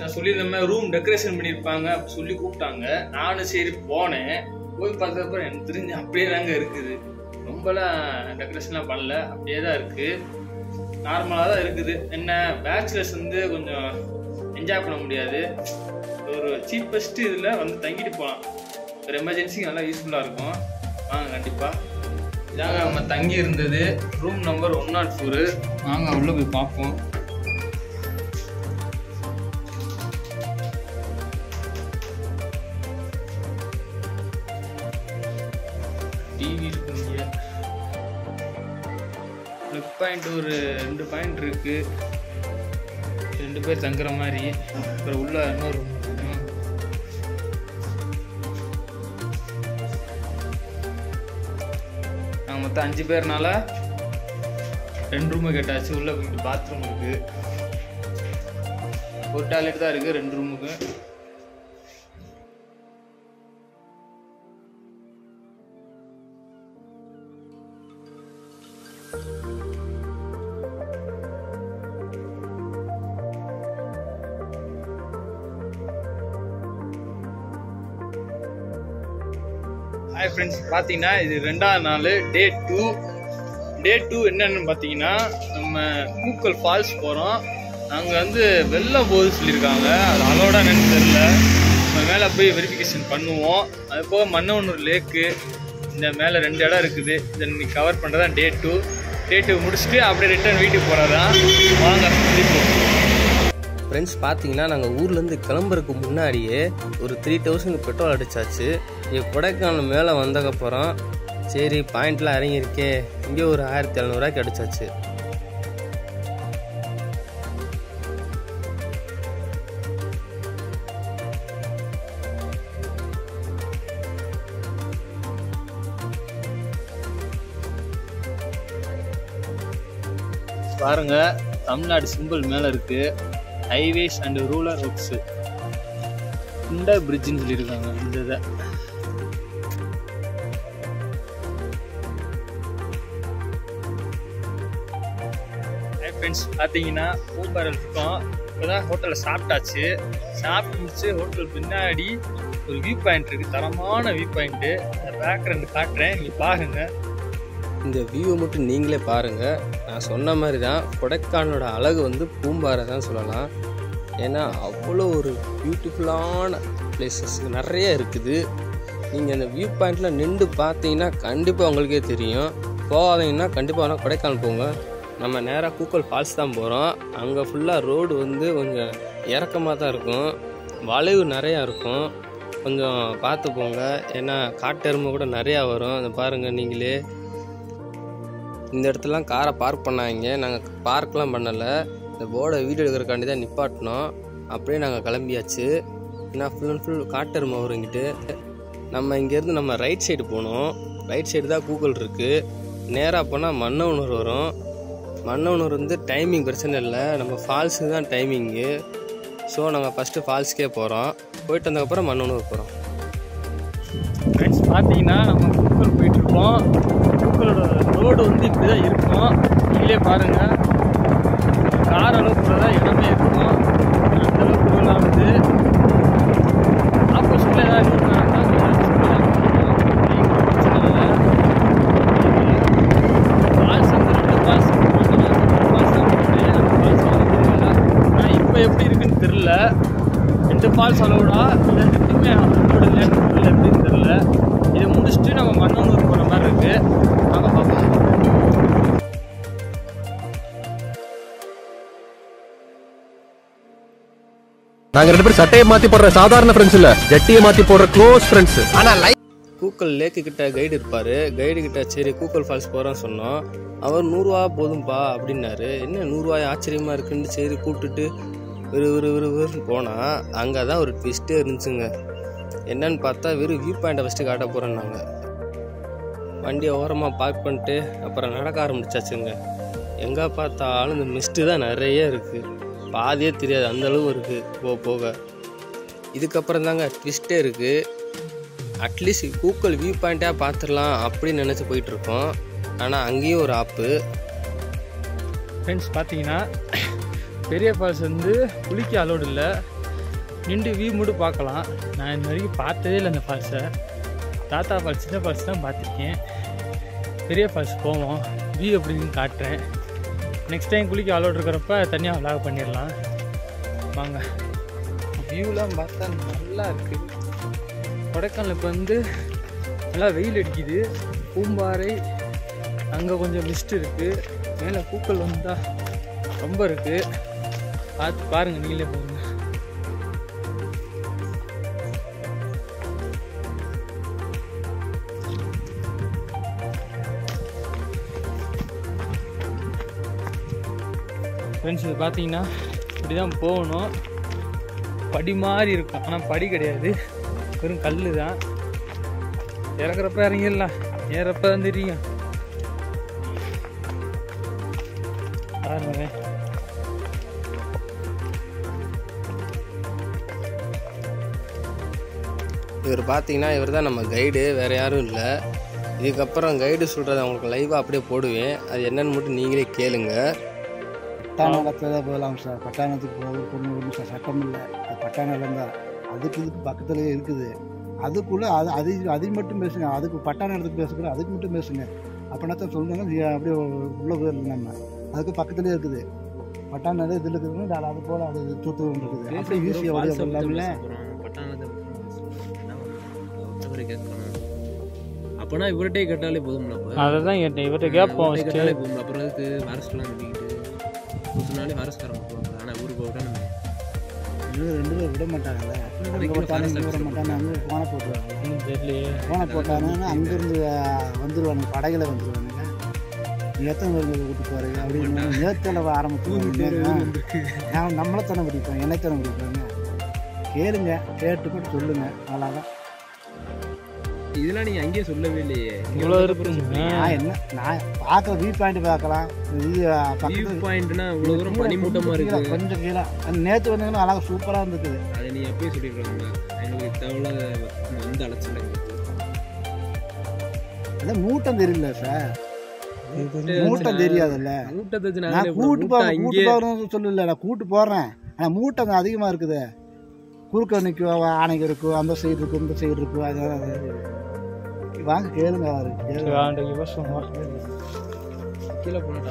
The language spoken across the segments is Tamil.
நான் சொல்லியிருந்த மாதிரி ரூம் டெக்கரேஷன் பண்ணியிருப்பாங்க அப்படி சொல்லி கூப்பிட்டாங்க நானும் சரி போனேன் போய் பார்த்தப்பறம் எனக்கு தெரிஞ்சு அப்படியே தாங்க இருக்குது ரொம்பலாம் டெக்கரேஷன்லாம் பண்ணல அப்படியே தான் இருக்குது நார்மலாக தான் இருக்குது என்ன பேச்சுலர்ஸ் வந்து கொஞ்சம் என்ஜாய் பண்ண முடியாது ஒரு சீப்பஸ்ட் இதில் வந்து தங்கிட்டு போகலாம் ஒரு எமர்ஜென்சிக்கு நல்லா யூஸ்ஃபுல்லாக இருக்கும் வாங்க கண்டிப்பாக இதாங்க நம்ம தங்கி இருந்தது room number one nought four வாங்க உள்ளே போய் பார்ப்போம் டிவி இருக்கு இங்கே ப்ளக் பாயிண்ட் ஒரு ரெண்டு பாயிண்ட் இருக்கு ரெண்டு பேர் தங்குற மாதிரி அப்புறம் உள்ள இன்னொரு room இருக்கு. நாங்கள் மொத்தம் அஞ்சு பேர்னால ரெண்டு ரூமு கேட்டாச்சு உள்ள கொஞ்சம் பாத்ரூம் இருக்கு ஒரு டாய்லெட் தான் இருக்கு ரெண்டு ரூமுக்கு ஹாய் ஃப்ரெண்ட்ஸ் பார்த்தீங்கன்னா இது ரெண்டாவது நாள் டே டூ டே டூ என்னன்னு பார்த்தீங்கன்னா நம்ம பூக்கல் ஃபால்ஸ் போகிறோம் அங்கே வந்து வெள்ளம் போகுது சொல்லியிருக்காங்க அது அலோட என்னன்னு தெரில நம்ம மேலே போய் வெரிஃபிகேஷன் பண்ணுவோம் அது போக மன்னவனூர் லேக்கு இந்த மேலே ரெண்டு இடம் இருக்குது இதை இன்னைக்கு கவர் பண்ணுறது தான் டே டூ டே டூ முடிச்சுட்டு அப்படியே ரிட்டர்ன் வீட்டுக்கு போகிறதான் வாங்க முடிப்போம் ஃப்ரெண்ட்ஸ் பார்த்தீங்கன்னா நாங்கள் ஊர்லேருந்து கிளம்புறதுக்கு முன்னாடியே ஒரு த்ரீ தௌசண்ட் பெட்ரோல் அடிச்சாச்சு இங்கே கொடைக்கானல் மேலே வந்ததுக்கப்புறம் சரி பாயிண்ட்லாம் இறங்கியிருக்கே இங்கே ஒரு ஆயிரத்தி எழுநூறுவாய்க்கு அடிச்சாச்சு பாருங்க தமிழ்நாடு சிம்பிள் மேல இருக்கு ஹைவேஸ் அண்ட் ரூரல் ஒர்க்ஸ் இந்த பிரிட்ஜ்னு சொல்லியிருக்காங்க இந்த இதை ஹாய் ஃப்ரெண்ட்ஸ் பார்த்தீங்கன்னா பூம்பாரில் இருக்கோம் இப்போதான் ஹோட்டலில் சாப்பிட்டாச்சு சாப்பிட்டு முடிச்சு ஹோட்டல் பின்னாடி ஒரு வியூ பாயிண்ட் இருக்குது தரமான வியூ பாயிண்ட்டு அந்த பேக்ரவுண்டு காட்டுறேன் நீங்கள் பாருங்கள் இந்த வியூவை மட்டும் நீங்களே பாருங்கள் நான் சொன்ன மாதிரி தான் கொடைக்கானலோட அழகு வந்து பூம்பாறை தான் சொல்லலாம் ஏன்னா அவ்வளோ ஒரு பியூட்டிஃபுல்லான பிளேசஸ் நிறைய இருக்குது நீங்கள் அந்த வியூ பாயிண்டில் நின்று பார்த்தீங்கன்னா கண்டிப்பாக உங்களுக்கே தெரியும் போகாதீங்கன்னா கண்டிப்பாக வேணால் கொடைக்கானல் போங்க நம்ம நேராக கூக்கல் ஃபால்ஸ் தான் போகிறோம் அங்கே ஃபுல்லாக ரோடு வந்து கொஞ்சம் இறக்கமாக தான் இருக்கும் வளைவு நிறையா இருக்கும் கொஞ்சம் பார்த்து போங்க ஏன்னா காட்டெருமை கூட நிறையா வரும் அதை பாருங்கள் நீங்களே இந்த இடத்துலலாம் காரை பார்க் பண்ணாங்க நாங்கள் பார்க்லாம் பண்ணலை இந்த போர்டை வீடியோ எடுக்கிறக்காண்டி தான் நிப்பாட்டினோம் அப்படியே நாங்கள் கிளம்பியாச்சு ஏன்னா ஃபுல் அண்ட் ஃபுல் காட்டெருமை வரும் இங்கிட்டு நம்ம இங்கேருந்து நம்ம ரைட் சைடு போகணும் ரைட் சைடு தான் கூகுள் இருக்குது நேராக போனால் மன்னவனூர் வரும் மன்னவனூர் வந்து டைமிங் பிரச்சனை இல்லை நம்ம ஃபால்ஸுக்கு தான் டைமிங்கு ஸோ நாங்கள் ஃபஸ்ட்டு ஃபால்ஸ்க்கே போகிறோம் போயிட்டு வந்ததுக்கப்புறம் மன்னவனூர் போகிறோம் ஃப்ரெண்ட்ஸ் பார்த்தீங்கன்னா நம்ம கூக்கல் போயிட்டுருக்கோம் கூக்கலோட ரோடு வந்து இப்படி தான் இருக்கும் நீங்களே பாருங்கள் கார் அளவுக்கு தான் இடமே இருக்கும் அந்த அளவுக்கு ரோலானது ஆப்போசிட்டில் ஏதாவது இருந்தாங்கன்னா ஃபால்ஸ் வந்து ரெண்டு ஃபால்ஸ் ஃபால்ஸ் தான் போனேன் அந்த ஃபால்ஸ் ஆனால் இப்போ எப்படி இருக்குன்னு தெரில ரெண்டு ஃபால்ஸ் அலோடா இல்லை ரெண்டுமே அலோடு இல்லைன்னு தெரியல எப்படின்னு தெரில இதை முடிச்சுட்டு நம்ம மன்னனூர் போகிற மாதிரி இருக்கு வாங்க பார்ப்போம் நாங்க ரெண்டு பேரும் சட்டையை மாத்தி போடுற சாதாரண ஃப்ரெண்ட்ஸ் இல்ல ஜட்டியை மாத்தி போடுற க்ளோஸ் ஃப்ரெண்ட்ஸ் ஆனா கூக்கல் லேக்கு கிட்ட கைடு இருப்பார் கைடு கிட்ட சரி கூக்கல் ஃபால்ஸ் போகிறோன்னு சொன்னோம் அவர் நூறுரூவா போதும்பா அப்படின்னாரு என்ன நூறுரூவாய் ஆச்சரியமாக இருக்குன்னு சரி கூப்பிட்டுட்டு விறு விறு விறு விறுன்னு போனால் அங்கே தான் ஒரு ட்விஸ்ட்டே இருந்துச்சுங்க என்னன்னு பார்த்தா வெறும் வியூ பாயிண்ட்டை ஃபஸ்ட்டு காட்ட போகிறேன்னாங்க வண்டியை ஓரமாக பார்க் பண்ணிட்டு அப்புறம் நடக்க ஆரம்பிச்சாச்சுங்க எங்கே பார்த்தாலும் இந்த மிஸ்ட்டு தான் நிறைய இருக்குது பாதியே தெரியாது அந்த அளவு இருக்குது போக போக இதுக்கப்புறம் தாங்க ட்விஸ்ட்டே இருக்குது அட்லீஸ்ட் கூகுள் வியூ பாயிண்ட்டாக பார்த்துடலாம் அப்படின்னு நினச்சி போயிட்டுருக்கோம் ஆனால் அங்கேயும் ஒரு ஆப்பு ஃப்ரெண்ட்ஸ் பார்த்தீங்கன்னா பெரிய ஃபால்ஸ் வந்து குளிக்க அலோடு இல்லை நின்று வியூ மட்டும் பார்க்கலாம் நான் இந்த வரைக்கும் பார்த்ததே இல்லை அந்த ஃபால்ஸை தாத்தா ஃபால்ஸ் சின்ன ஃபால்ஸ் தான் பார்த்துருக்கேன் பெரிய ஃபால்ஸ் போவோம் வியூ எப்படின்னு காட்டுறேன் நெக்ஸ்ட் டைம் குளிக்க அலோட் இருக்கிறப்ப தனியாக விளாக் பண்ணிடலாம் வாங்க வியூலாம் பார்த்தா நல்லா இருக்குது கொடைக்கானல் இப்போ வந்து நல்லா வெயில் அடிக்குது பூம்பாறை அங்கே கொஞ்சம் மிஸ்ட் இருக்குது மேலே பூக்கள் வந்தால் ரொம்ப இருக்குது பார்த்து பாருங்கள் நீங்களே பாருங்க ஃப்ரெண்ட்ஸ் இது பார்த்தீங்கன்னா இப்படி தான் போகணும் படி மாதிரி இருக்கும் ஆனால் படி கிடையாது வெறும் கல் தான் இறக்குறப்ப இறங்கிடலாம் ஏறப்ப தான் தெரியும் பாருங்க இவர் பார்த்தீங்கன்னா இவர் தான் நம்ம கைடு வேறு யாரும் இல்லை இதுக்கப்புறம் கைடு சொல்கிறத அவங்களுக்கு லைவாக அப்படியே போடுவேன் அது என்னன்னு மட்டும் நீங்களே கேளுங்க பட்டாணத்தில் தான் போகலாம் சார் பட்டாணத்துக்கு போகிறது பொண்ணு ஒன்றும் சார் சட்டம் இல்லை அது பட்டாணம் தான் அதுக்கு இதுக்கு பக்கத்துலேயே இருக்குது அதுக்குள்ளே அது அது அது மட்டும் பேசுங்க அதுக்கு பட்டாணம் இடத்துக்கு பேசுகிறோம் அதுக்கு மட்டும் பேசுங்க அப்படின்னா தான் சொல்லுங்க நீ அப்படியே உள்ளே போயிடலாம் நம்ம அதுக்கு பக்கத்துலேயே இருக்குது பட்டாணம் இதில் இருக்குது அது போல் அது தூத்துக்குடி இருக்குது அப்படியே ஈஸியாக வழியாக போடலாம்ல அப்பனா இவர்கிட்டே கேட்டாலே போதும்ல அப்ப அதை தான் கேட்டேன் இவர்கிட்ட கேட்போம் அவர்கிட்ட கேட்டாலே போதும்ல அப்புறம் அதுக்கு அரசுலாம் கட்டிக்கிட்டு சொன்னாலே அரசுக்காரங்க போவாங்க ஆனா ஊருக்கு போக நம்ம இன்னும் ரெண்டு பேர் விட மாட்டாங்கல்ல இங்கே போட்டாங்க இங்கே விட மாட்டாங்க அங்கே போன போட்டுருவாங்க ஒன்றும் தெரியலையே போன போட்டாங்கன்னா அங்கேருந்து வந்துருவானுங்க படகுல வந்துருவானுங்க நீ எத்தனை பேர் கூட்டு போறீங்க அப்படின்னு நேரத்தில் ஆரம்பிச்சு நான் நம்மளை தானே பிடிப்போம் என்னை தானே பிடிப்பாங்க கேளுங்க கேட்டு கூட சொல்லுங்க அவ்வளோதான் இதெல்லாம் நீங்க அங்கேயே சொல்லவே இல்லையே இவ்வளோ இருக்குங்க நான் என்ன நான் பார்க்குற வியூ பாயிண்ட் பார்க்கலாம் இது வியூ பக்கத்து பாயிண்ட்னா இவ்வளவு தூரம் பனிமூட்டமா கீழே, இருக்கு கொஞ்சம் கீழே நேற்று வந்தீங்கன்னா அழகாக சூப்பராக இருந்துக்குது அதை நீ அப்பயே சொல்லிருக்காங்க எங்களுக்கு தேவையில்லாத வந்து அழைச்சிட்டாங்க அதான் மூட்டம் தெரியல சார் மூட்டம் தெரியாதுல்ல மூட்டத்தை நான் கூட்டு போறேன் கூட்டு போறேன்னு சொல்லல நான் கூட்டு போறேன் ஆனா மூட்டம் அதிகமா இருக்குது குறுக்க நிற்கும் ஆணைக்கு இருக்கும் அந்த சைடு இருக்கும் இந்த சைடு இருக்கும் அதெல்லாம் வாங்க கேளுங்க அவரு கேளுங்க ஆண்டு வருஷம் கீழே போனா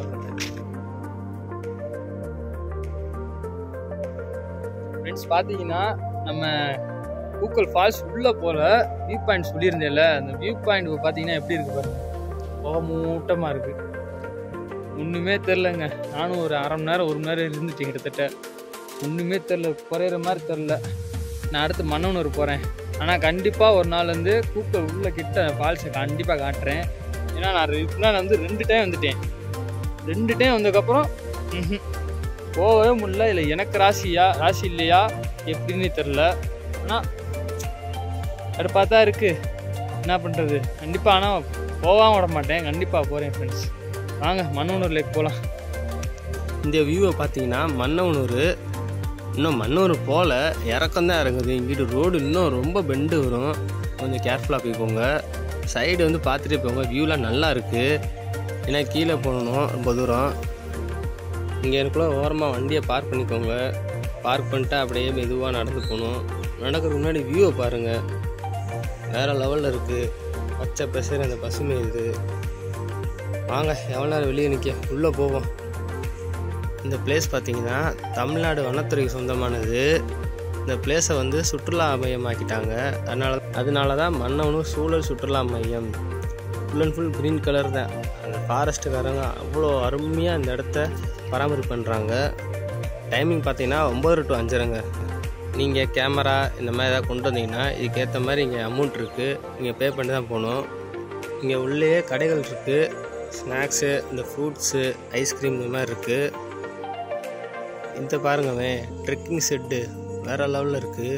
ஃப்ரெண்ட்ஸ் பார்த்தீங்கன்னா நம்ம கூக்கல் ஃபால்ஸ் உள்ளே போல வியூ பாயிண்ட் சொல்லியிருந்தேன்ல அந்த வியூ பாயிண்ட் பார்த்தீங்கன்னா எப்படி இருக்கு பாருங்க புகை மூட்டமாக இருக்கு ஒன்றுமே தெரிலங்க நானும் ஒரு அரை மணி நேரம் ஒரு மணி நேரம் இருந்துட்டேன் கிட்டத்தட்ட ஒன்றுமே தெரில குறையிற மாதிரி தெரில நான் அடுத்து மன்னனூர் போகிறேன் ஆனால் கண்டிப்பாக ஒரு நாள் வந்து கூக்கல் உள்ள கிட்ட ஃபால்ஸை கண்டிப்பாக காட்டுறேன் ஏன்னா நான் இதுக்கு முன்னாடி வந்து ரெண்டு டைம் வந்துட்டேன் ரெண்டு டைம் வந்ததுக்கப்புறம் ம்ஹும். போகவே முடியல இல்லை எனக்கு ராசியா ராசி இல்லையா எப்படின்னு தெரில ஆனால் அடுப்பாக தான் இருக்குது என்ன பண்ணுறது கண்டிப்பாக ஆனால் போகாம விட மாட்டேன் கண்டிப்பாக போகிறேன் ஃப்ரெண்ட்ஸ் வாங்க மன்னனூர் லேக் போகலாம் இந்த வியூவை பார்த்தீங்கன்னா மன்னவனூர் இன்னும் மன்னூர் போல இறக்கம் தான் இறங்குது இங்கிட்டு ரோடு இன்னும் ரொம்ப பெண்டு வரும் கொஞ்சம் கேர்ஃபுல்லாக போய்க்கோங்க சைடு வந்து பார்த்துட்டே போங்க வியூலாம் நல்லா இருக்குது ஏன்னா கீழே போகணும் ரொம்ப தூரம் இங்கே எனக்குள்ள ஓரமாக வண்டியை பார்க் பண்ணிக்கோங்க பார்க் பண்ணிட்டு அப்படியே மெதுவாக நடந்து போகணும் நடக்கிறதுக்கு முன்னாடி வியூவை பாருங்கள் வேறு லெவலில் இருக்குது பச்சை பசேர் அந்த பசுமை இது வாங்க எவ்வளோ நேரம் வெளியே நிற்க உள்ளே போவோம் இந்த பிளேஸ் பார்த்தீங்கன்னா தமிழ்நாடு வனத்துறைக்கு சொந்தமானது இந்த பிளேஸை வந்து சுற்றுலா மையமாக்கிட்டாங்க அதனால அதனால தான் மன்னவனும் சூழல் சுற்றுலா மையம் full and full green colour தான் அந்த ஃபாரஸ்ட்டுக்காரங்க அவ்வளோ அருமையாக இந்த இடத்த பராமரிப்பு பண்ணுறாங்க டைமிங் பார்த்தீங்கன்னா ஒம்பது டு அஞ்சரைங்க நீங்கள் கேமரா இந்த மாதிரி ஏதாவது கொண்டு வந்தீங்கன்னா இதுக்கேற்ற மாதிரி இங்கே அமௌண்ட் இருக்குது நீங்கள் பே பண்ணி தான் போகணும் இங்கே உள்ளேயே கடைகள் இருக்குது ஸ்நாக்ஸு இந்த ஃப்ரூட்ஸு ஐஸ்கிரீம் இந்த மாதிரி இருக்குது இந்த பாருங்கவே ட்ரெக்கிங் செட்டு வேறு லெவலில் இருக்குது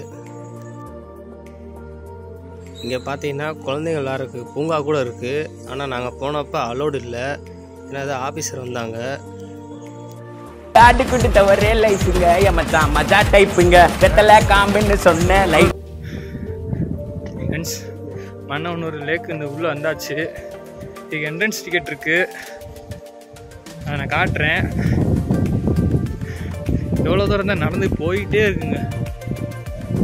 இங்கே பார்த்தீங்கன்னா குழந்தைங்க விளாட்றதுக்கு பூங்கா கூட இருக்குது ஆனால் நாங்கள் போனப்போ அலோடு இல்லை ஏன்னா அது ஆஃபீஸர் வந்தாங்க காட்டு குட்டு தவறே லைஃபுங்க என் மச்சான் மஜா டைப்புங்க வெத்தலை காம்புன்னு சொன்ன லைஃப் ஃப்ரெண்ட்ஸ் மன்னவனூர் லேக் இந்த உள்ளே வந்தாச்சு இதுக்கு என்ட்ரன்ஸ் டிக்கெட் இருக்குது அதை நான் காட்டுறேன் எவ்வளோ தூரம் தான் நடந்து போயிட்டே இருக்குங்க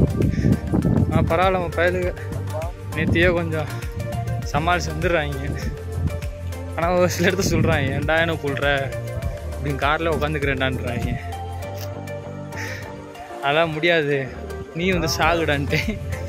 ஆ பரவாயில்ல பயலுங்க நேத்தியே கொஞ்சம் சமாளிச்சு வந்துடுறாங்க ஆனால் ஒரு சில இடத்துல சொல்கிறாங்க ஏன்டா என்ன கொள்ற அப்படின்னு காரில் உட்காந்துக்கிறேன்டான்றாங்க அதெல்லாம் முடியாது நீ வந்து சாகுடான்ட்டு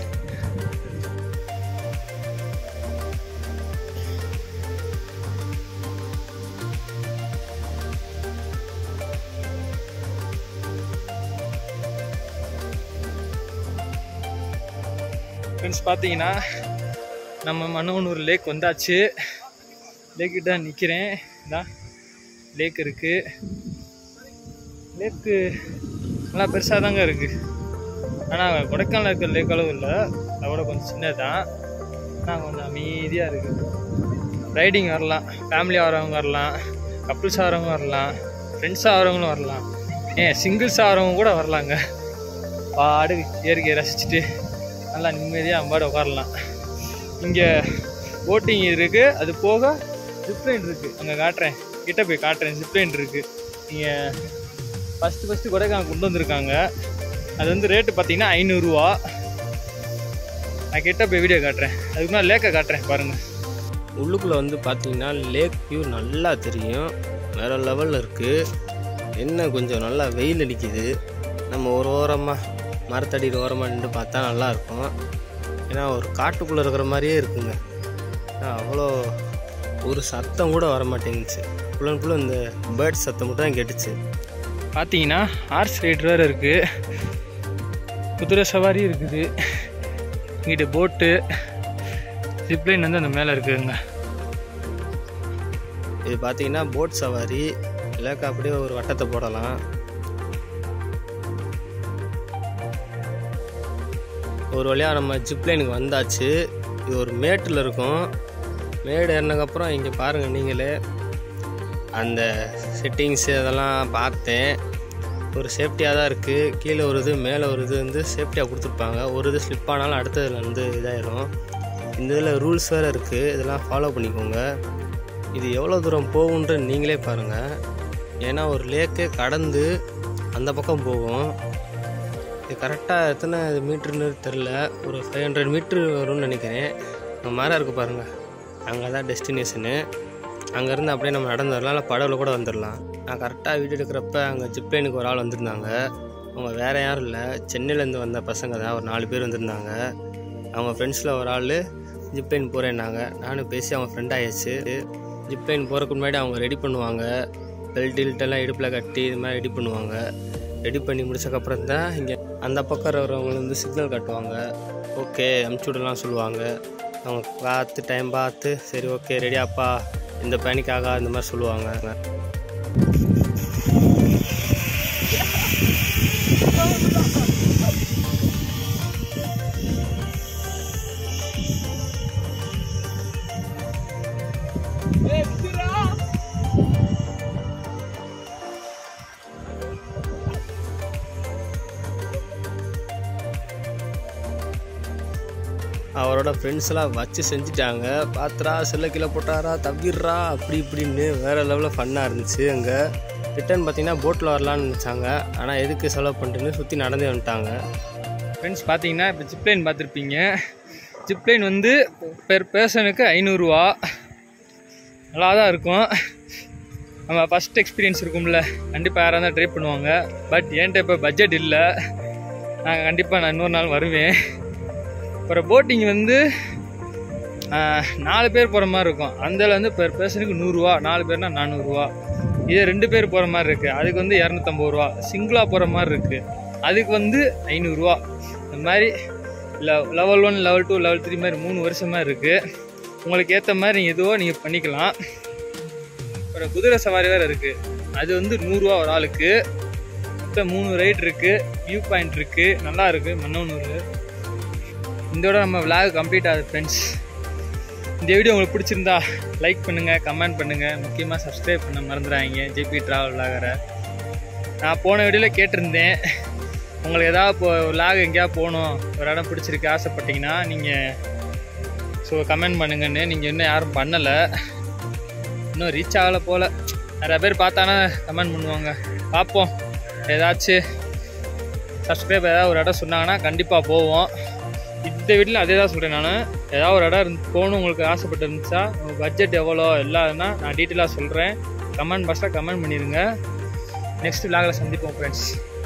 ஃப்ரெண்ட்ஸ் பார்த்தீங்கன்னா நம்ம மன்னவனூர் லேக் வந்தாச்சு லேக்கிட்ட நிற்கிறேன் இதான் லேக் இருக்குது லேக்கு நல்லா பெருசாக தாங்க இருக்குது ஆனால் கொடைக்கானல் இருக்கிற லேக் அளவு இல்லை அதோட கொஞ்சம் சின்னதான் ஆனால் கொஞ்சம் அமைதியாக இருக்குது ரைடிங் வரலாம் ஃபேமிலியாக வரவங்க வரலாம் கப்புள்ஸாக வரவங்க வரலாம் ஃப்ரெண்ட்ஸாக வரவங்களும் வரலாம் ஏன் சிங்கிள்ஸாக வரவங்க கூட வரலாங்க பாடு இயற்கையை ரசிச்சுட்டு நல்லா நிம்மதியாக அம்பாடு உட்காரலாம் இங்கே போட்டிங் இருக்குது அது போக ஜிப்லைன் இருக்குது அங்கே காட்டுறேன் கிட்ட போய் காட்டுறேன் ஜிப்லைன் இருக்குது நீங்கள் ஃபஸ்ட்டு ஃபஸ்ட்டு கொடைக்கானல் கொண்டு வந்திருக்காங்க அது வந்து ரேட்டு பார்த்தீங்கன்னா ஐநூறுரூவா நான் கிட்ட போய் வீடியோ காட்டுறேன் அதுக்கு நான் லேக்கை காட்டுறேன் பாருங்கள் உள்ளுக்குள்ளே வந்து பார்த்தீங்கன்னா லேக் வியூ நல்லா தெரியும் வேறு லெவலில் இருக்குது என்ன கொஞ்சம் நல்லா வெயில் அடிக்குது நம்ம ஒரு ஓரமாக மரத்தடியில் ஓரமாக நின்று பார்த்தா நல்லாயிருக்கும் ஏன்னா ஒரு காட்டுக்குள்ளே இருக்கிற மாதிரியே இருக்குங்க ஏன்னா அவ்வளோ ஒரு சத்தம் கூட வர மாட்டேங்குச்சு ஃபுல் அண்ட் ஃபுல்லும் இந்த பேர்ட் சத்தம் மட்டும் தான் கேட்டுச்சு பார்த்தீங்கன்னா ஹார்ஸ் ரைட் வேறு இருக்குது குதிரை சவாரி இருக்குது இங்கிட்ட போட்டு ஜிப்லைன் வந்து அந்த மேலே இருக்குதுங்க இது பார்த்தீங்கன்னா போட் சவாரி இல்லாக்கா அப்படியே ஒரு வட்டத்தை போடலாம் ஒரு வழியாக நம்ம ஜிப்லைனுக்கு வந்தாச்சு இது ஒரு மேட்டில் இருக்கும் மேடு ஏறினதுக்கப்புறம் இங்கே பாருங்கள் நீங்களே அந்த செட்டிங்ஸு அதெல்லாம் பார்த்தேன் ஒரு சேஃப்டியாக தான் இருக்குது கீழே ஒரு இது மேலே ஒரு இது வந்து சேஃப்டியாக கொடுத்துருப்பாங்க ஒரு இது ஸ்லிப் ஆனாலும் அடுத்ததுல வந்து இதாயிரும் இந்த இதில் ரூல்ஸ் வேறு இருக்குது இதெல்லாம் ஃபாலோ பண்ணிக்கோங்க இது எவ்வளோ தூரம் போகுன்ற நீங்களே பாருங்கள் ஏன்னா ஒரு லேக்கே கடந்து அந்த பக்கம் போகும் இது கரெக்டாக எத்தனை மீட்டர்னு தெரில ஒரு ஃபைவ் ஹண்ட்ரட் மீட்ரு வரும்னு நினைக்கிறேன் அங்கே மரம் இருக்குது பாருங்கள் அங்கே தான் டெஸ்டினேஷனு அங்கேருந்து அப்படியே நம்ம நடந்து வரலாம் இல்லை படவில் கூட வந்துடலாம் நான் கரெக்டாக வீடு எடுக்கிறப்ப அங்கே ஜிப்லைனுக்கு ஒரு ஆள் வந்திருந்தாங்க அவங்க வேறு யாரும் இல்லை சென்னையிலேருந்து வந்த பசங்க தான் ஒரு நாலு பேர் வந்திருந்தாங்க அவங்க ஃப்ரெண்ட்ஸில் ஒரு ஆள் ஜிப்லைன் போகிறேன்னாங்க நானும் பேசி அவங்க ஃப்ரெண்ட் ஆயிடுச்சு ஜிப்லைன் போகிறதுக்கு முன்னாடி அவங்க ரெடி பண்ணுவாங்க பெல்ட் கில்ட்டெல்லாம் இடுப்பில் கட்டி இது மாதிரி ரெடி பண்ணுவாங்க ரெடி பண்ணி முடிச்சக்கப்புறம் தான் இங்கே அந்த பக்கம் இருக்கிறவங்க வந்து சிக்னல் காட்டுவாங்க ஓகே அமுச்சு விடலாம் சொல்லுவாங்க அவங்க பார்த்து டைம் பார்த்து சரி ஓகே ரெடியாப்பா இந்த பேனிக்காக இந்த மாதிரி சொல்லுவாங்க அவரோட ஃப்ரெண்ட்ஸ்லாம் வச்சு செஞ்சுட்டாங்க பாத்திரா செல்ல கீழே போட்டாரா தவிர்றா அப்படி இப்படின்னு வேறு லெவலில் ஃபன்னாக இருந்துச்சு அங்கே ரிட்டர்ன் பார்த்தீங்கன்னா போட்டில் வரலான்னு நினச்சாங்க ஆனால் எதுக்கு செலவு பண்ணிட்டுன்னு சுற்றி நடந்தே வந்துட்டாங்க ஃப்ரெண்ட்ஸ் பார்த்தீங்கன்னா இப்போ ஜிப்லைன் பார்த்துருப்பீங்க ஜிப்லைன் வந்து பெர் பர்சனுக்கு ஐநூறுரூவா நல்லா தான் இருக்கும் நம்ம ஃபஸ்ட் எக்ஸ்பீரியன்ஸ் இருக்கும்ல கண்டிப்பாக யாராக இருந்தால் ட்ரை பண்ணுவாங்க பட் என்கிட்ட இப்போ பட்ஜெட் இல்லை நான் கண்டிப்பாக நான் இன்னொரு நாள் வருவேன் அப்புறம் போட்டிங் வந்து ஆஹ், நாலு பேர் போகிற மாதிரி இருக்கும் அந்த இதுல வந்து பெர் பர்சனுக்கு நூறுரூவா நாலு பேர்னா நானூறுரூவா இதே ரெண்டு பேர் போகிற மாதிரி இருக்குது அதுக்கு வந்து இரநூத்தம்பது ரூபா சிங்கிளாக போகிற மாதிரி இருக்குது அதுக்கு வந்து ஐநூறுரூவா இந்த மாதிரி level one level two level three மாதிரி மூணு வருஷமாக இருக்குது உங்களுக்கு ஏற்ற மாதிரி நீங்கள் எதுவோ நீங்கள் பண்ணிக்கலாம் அப்புறம் குதிரை சவாரி வேறு இருக்குது அது வந்து நூறுரூவா ஒரு ஆளுக்கு மொத்தம் மூணு ரைட் இருக்குது வியூ பாயிண்ட் இருக்குது நல்லா இருக்குது மன்னவனூர் இதோட நம்ம விளாக் கம்ப்ளீட் ஆகுது ஃப்ரெண்ட்ஸ் இந்த வீடியோ உங்களுக்கு பிடிச்சிருந்தா லைக் பண்ணுங்கள் கமெண்ட் பண்ணுங்கள் முக்கியமாக சப்ஸ்கிரைப் பண்ண மறந்துடாதீங்க ஜேபி ட்ராவல் விளாகரை நான் போன வீடியோவில் கேட்டிருந்தேன் உங்களுக்கு ஏதாவது இப்போ விளாக் எங்கேயாவது போகணும் ஒரு இடம் பிடிச்சிருக்கு ஆசைப்பட்டீங்கன்னா நீங்கள் ஸோ கமெண்ட் பண்ணுங்கன்னு நீங்கள் இன்னும் யாரும் பண்ணலை இன்னும் ரீச் ஆகலை போல் நிறைய பேர் பார்த்தானா கமெண்ட் பண்ணுவாங்க பார்ப்போம் ஏதாச்சும் சப்ஸ்கிரைப் ஏதாவது ஒரு இடம் சொன்னாங்கன்னா கண்டிப்பாக போவோம் இந்த வீட்டில் அதே தான் சொல்கிறேன் நான் ஏதாவது ஒரு இடம் இருந்து போகணும் உங்களுக்கு ஆசைப்பட்டு இருந்துச்சா உங்கள் பட்ஜெட் எவ்வளோ எல்லாம்னா நான் டீட்டெயிலாக சொல்கிறேன் கமெண்ட் பாக்ஸில் கமெண்ட் பண்ணிடுங்க நெக்ஸ்ட் விலாகில் சந்திப்போம் ஃப்ரெண்ட்ஸ்